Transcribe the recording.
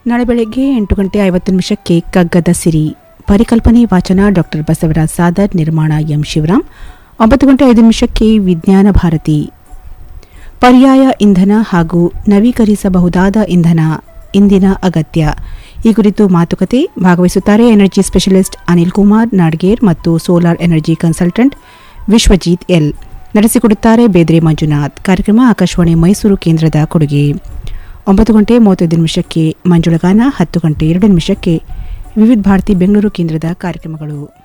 ನಾಳೆ ಬೆಳಗ್ಗೆ ಎಂಟು ಗಂಟೆ ಐವತ್ತು ನಿಮಿಷಕ್ಕೆ ಕಗ್ಗದ ಸಿರಿ ಪರಿಕಲ್ಪನೆ ವಾಚನ ಡಾಕ್ಟರ್ ಬಸವರಾಜ್ ಸಾದರ್ ನಿರ್ಮಾಣ ಎಂ ಶಿವರಾಮ್ ಒಂಬತ್ತು ಗಂಟೆ ಐದು ನಿಮಿಷಕ್ಕೆ ವಿಜ್ಞಾನ ಭಾರತಿ ಪರ್ಯಾಯ ಇಂಧನ ಹಾಗೂ ನವೀಕರಿಸಬಹುದಾದ ಇಂಧನ ಇಂದಿನ ಅಗತ್ಯ ಈ ಕುರಿತು ಮಾತುಕತೆ ಭಾಗವಹಿಸುತ್ತಾರೆ ಎನರ್ಜಿ ಸ್ಪೆಷಲಿಸ್ಟ್ ಅನಿಲ್ ಕುಮಾರ್ ನಾಡ್ಗೇರ್ ಮತ್ತು solar energy consultant Vishwajit L ನಡೆಸಿಕೊಡುತ್ತಾರೆ ಬೇದ್ರೆ ಮಂಜುನಾಥ್ ಕಾರ್ಯಕ್ರಮ ಆಕಾಶವಾಣಿ ಮೈಸೂರು ಕೇಂದ್ರದ ಕೊಡುಗೆ ಒಂಬತ್ತು ಗಂಟೆ ಮೂವತ್ತೈದು ನಿಮಿಷಕ್ಕೆ ಮಂಜುಳಗಾನ ಹತ್ತು ಗಂಟೆ ಎರಡು ನಿಮಿಷಕ್ಕೆ ವಿವಿಧ ಭಾರತಿ ಬೆಂಗಳೂರು ಕೇಂದ್ರದ ಕಾರ್ಯಕ್ರಮಗಳು